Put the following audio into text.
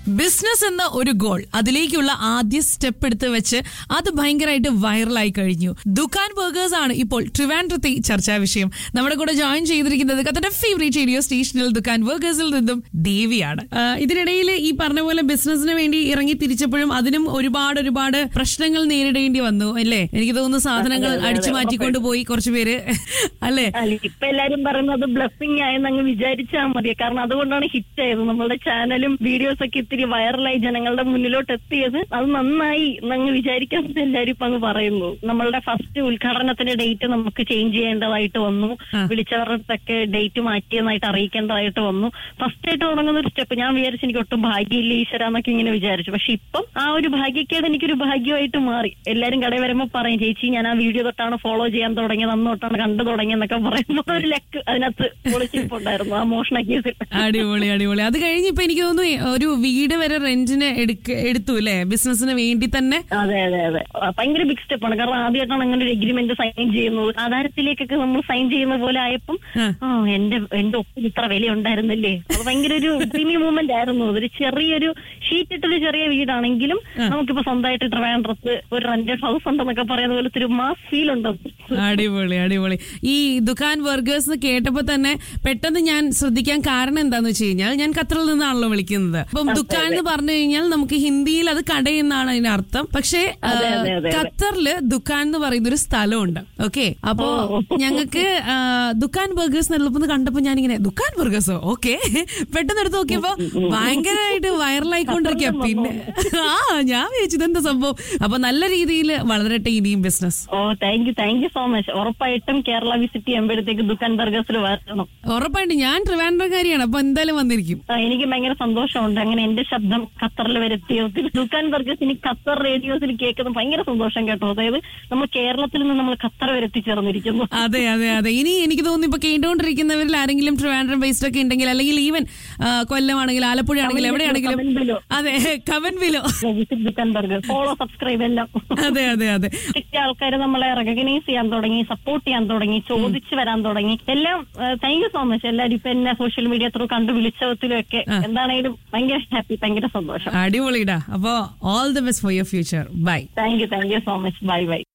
Business എന്ന ഒരു goal അതിലേക്കുള്ള ആദ്യ സ്റ്റെപ്പ് എടുത്ത് വെച്ച് അത് ഭയങ്കരമായിട്ട് വൈറലായി കഴിഞ്ഞു ദുക്കാൻ ബർഗേഴ്സ് ആണ് ഇപ്പോൾ ട്രിവാൻഡ്രത്തെ ചർച്ചാ വിഷയം നമ്മുടെ കൂടെ ജോയിൻ ചെയ്തിരിക്കുന്നത് കത്തന്റെ ഫേവറേറ്റ് റേഡിയോ സ്റ്റേഷനിൽ ദുക്കാൻ ബർഗേഴ്സിൽ നിന്നും ദേവിയാണ് ആ, ഇതിനിടയിൽ ഈ പറഞ്ഞ പോലെ ബിസിനസിന് വേണ്ടി ഇറങ്ങി തിരിച്ചപ്പോഴും അതിനും ഒരുപാട് ഒരുപാട് പ്രശ്നങ്ങൾ നേരിടേണ്ടി വന്നു അല്ലേ എനിക്ക് തോന്നുന്നു സാധനങ്ങൾ അതെ, അതെ, അടിച്ചു മാറ്റിക്കൊണ്ട് പോയി കുറച്ചു പേര് അല്ലേ അല്ല ഇപ്പൊ എല്ലാരും പറയുന്നത് ബ്ലസ്സിംഗ് ആയെന്ന് അങ്ങ് വിചാരിച്ചാൽ മതി കാരണം അതുകൊണ്ടാണ് ഹിറ്റ് ആയത് നമ്മളുടെ ചാനലും വീഡിയോസ് ഒക്കെ ഇത്തിരി വൈറലായി ജനങ്ങളുടെ മുന്നിലോട്ട് എത്തിയത് അത് നന്നായി എന്നങ്ങ് വിചാരിക്കാൻ എല്ലാരും ഇപ്പൊ അങ്ങ് പറയുന്നു നമ്മളുടെ ഫസ്റ്റ് ഉദ്ഘാടനത്തിന്റെ ഡേറ്റ് നമുക്ക് ചേഞ്ച് ചെയ്യേണ്ടതായിട്ട് വന്നു വിളിച്ചവരുടെ ഡേറ്റ് മാറ്റിയെന്നായിട്ട് അറിയിക്കേണ്ടതായിട്ട് വന്നു ഫസ്റ്റ് ആയിട്ട് തുടങ്ങുന്ന ഒരു സ്റ്റെപ്പ് ഞാൻ വിചാരിച്ചു എനിക്ക് ഒട്ടും ഭാഗ്യമില്ല ഈശ്വര എന്നൊക്കെ ഇങ്ങനെ വിചാരിച്ചു പക്ഷെ ഇപ്പം ആ ഒരു ഭാഗ്യക്കേട് എനിക്കൊരു ഭാഗ്യമായിട്ട് മാറി എല്ലാരും കടയിൽ വരുമ്പോ പറയും ചേച്ചി ഞാൻ ആ വീഡിയോ തൊട്ടാണ് ഫോളോ ചെയ്യാൻ തുടങ്ങിയത് അന്ന് തൊട്ടാണ് കണ്ടു തുടങ്ങിയെന്നൊക്കെ പറയുമ്പോൾ ഒരു ലക്ക് അതിനകത്ത് പൊളിച്ചിട്ടുണ്ടായിരുന്നു ആ മോഷണ കേസിൽ അടിപൊളി അടിപൊളി അത് കഴിഞ്ഞ് ഇപ്പൊ എനിക്ക് തോന്നുന്നു ഒരു വീട് വരെ റെന്റിന് എടുക്ക എടുത്തു അല്ലേ ബിസിനസിന് വേണ്ടി തന്നെ അതെ അതെ അതെ ആ, ഭയങ്കര ബിഗ് സ്റ്റെപ്പാണ് കാരണം ആദ്യമായിട്ടാണ് അങ്ങനെ ഒരു എഗ്രിമെന്റ് സൈൻ ചെയ്യുന്നത് ആധാരത്തിലേക്കൊക്കെ നമ്മൾ സൈൻ ചെയ്യുന്ന പോലെ ആയപ്പം ആ. ആ എന്റെ എന്റെ ഒപ്പിന് ഇത്ര വില ഉണ്ടായിരുന്നല്ലേ അത് ഭയങ്കര ഒരു ഡ്രീമി മൂവ്മെന്റ് ആയിരുന്നു അതൊരു ചെറിയൊരു ഷീറ്റ് ഇട്ടൊരു ചെറിയ വീടാണെങ്കിലും നമുക്കിപ്പോ സ്വന്തമായിട്ട് ട്രിവാൻഡ്രത്ത് ഒരു റെന്റഡ് ഹൗസ് ഉണ്ടെന്നൊക്കെ പറയുന്ന പോലത്തെ ഒരു മാസ് ഫീൽ ഉണ്ട് അത്. അടിപൊളി അടിപൊളി ഈ ദുക്കാൻ വർഗേഴ്സ് കേട്ടപ്പോ തന്നെ പെട്ടെന്ന് ഞാൻ ശ്രദ്ധിക്കാൻ കാരണം എന്താന്ന് വെച്ച് കഴിഞ്ഞാൽ ഞാൻ ഖത്തറിൽ നിന്നാണല്ലോ വിളിക്കുന്നത് അപ്പം ദുക്കാൻ എന്ന് പറഞ്ഞു കഴിഞ്ഞാൽ നമുക്ക് ഹിന്ദിയിൽ അത് കടയെന്നാണ് അതിന്റെ അർത്ഥം പക്ഷേ ആ, അതെ, അതെ, അതെ, അതെ. ഖത്തറില് ദുക്കാൻ എന്ന് പറയുന്ന ഒരു സ്ഥലമുണ്ട് ഓക്കെ അപ്പോ ഞങ്ങൾക്ക് ആ, ദുക്കാൻ ബർഗേഴ്സ് എന്നുള്ളപ്പോ കണ്ടപ്പോ ഞാനിങ്ങനെ ദുക്കാൻ ബർഗേഴ്സോ ഓക്കെ പെട്ടെന്ന് എടുത്ത് നോക്കിയപ്പോ ഭയങ്കരമായിട്ട് വൈറലായിക്കൊണ്ടിരിക്കുക പിന്നെ ആ ഞാൻ വിചാരിച്ചു ഇതെന്താ സംഭവം അപ്പൊ നല്ല രീതിയിൽ വളരട്ടെ ഇനിയും business oh thank you thank you so much ഉറപ്പായിട്ടും കേരള വിസിറ്റ് ചെയ്യുമ്പോഴത്തേക്ക് ദുക്കാൻ ബർഗേഴ്സിൽ വരണം ഉറപ്പായിട്ട് ഞാൻ ട്രിവാൻഡ്രക്കാരിയാണ് അപ്പൊ എന്തായാലും വന്നിരിക്കും ആ, എനിക്ക് ഭയങ്കര സന്തോഷമുണ്ട് അങ്ങനെ എന്റെ ശബ്ദം ഖത്തറിൽ വരുത്തിയതിൽ ദുക്കാൻ ബർഗേഴ്സ് ഇനി ഖത്തർ റേഡിയോസിൽ കേൾക്കുന്നത് ഭയങ്കര സന്തോഷം കേട്ടോ അതായത് നമ്മൾ കേരളത്തിൽ നിന്ന് നമ്മൾ ഖത്തർ വരെ എത്തിച്ചേർന്നിരിക്കുന്നു അതെ അതെ അതെ ഇനി എനിക്ക് തോന്നുന്നു ഇപ്പൊ കേട്ടുകൊണ്ടിരിക്കുന്നവരിൽ ആരെങ്കിലും ട്രിവാൻഡ്രം ബേസ്ഡ് ഒക്കെ ഉണ്ടെങ്കിൽ അല്ലെങ്കിൽ ഈവൻ കൊല്ലമാണെങ്കിൽ ആലപ്പുഴ ആണെങ്കിലും എവിടെയാണെങ്കിലും comment below. അതെ comment below visit Dukkan burgers follow subscribe എല്ലാം അതെ അതെ അതെ ഒത്തിരി ആൾക്കാർ നമ്മളെ റെക്കഗ്നൈസ് ചെയ്യാൻ തുടങ്ങി സപ്പോർട്ട് ചെയ്യാൻ തുടങ്ങി ചോദിച്ചു വരാൻ തുടങ്ങി എല്ലാം താങ്ക് യു സോ മച്ച് എല്ലാവരും ഇപ്പൊ എന്നെ സോഷ്യൽ മീഡിയ ത്രൂ കണ്ടു വിളിച്ചതിലും ഒക്കെ എന്താണേലും ഭയങ്കര ഹാപ്പി ഭയങ്കര സന്തോഷം അടിപൊളിടാ അപ്പോ all the best for your future bye thank you thank you so much bye by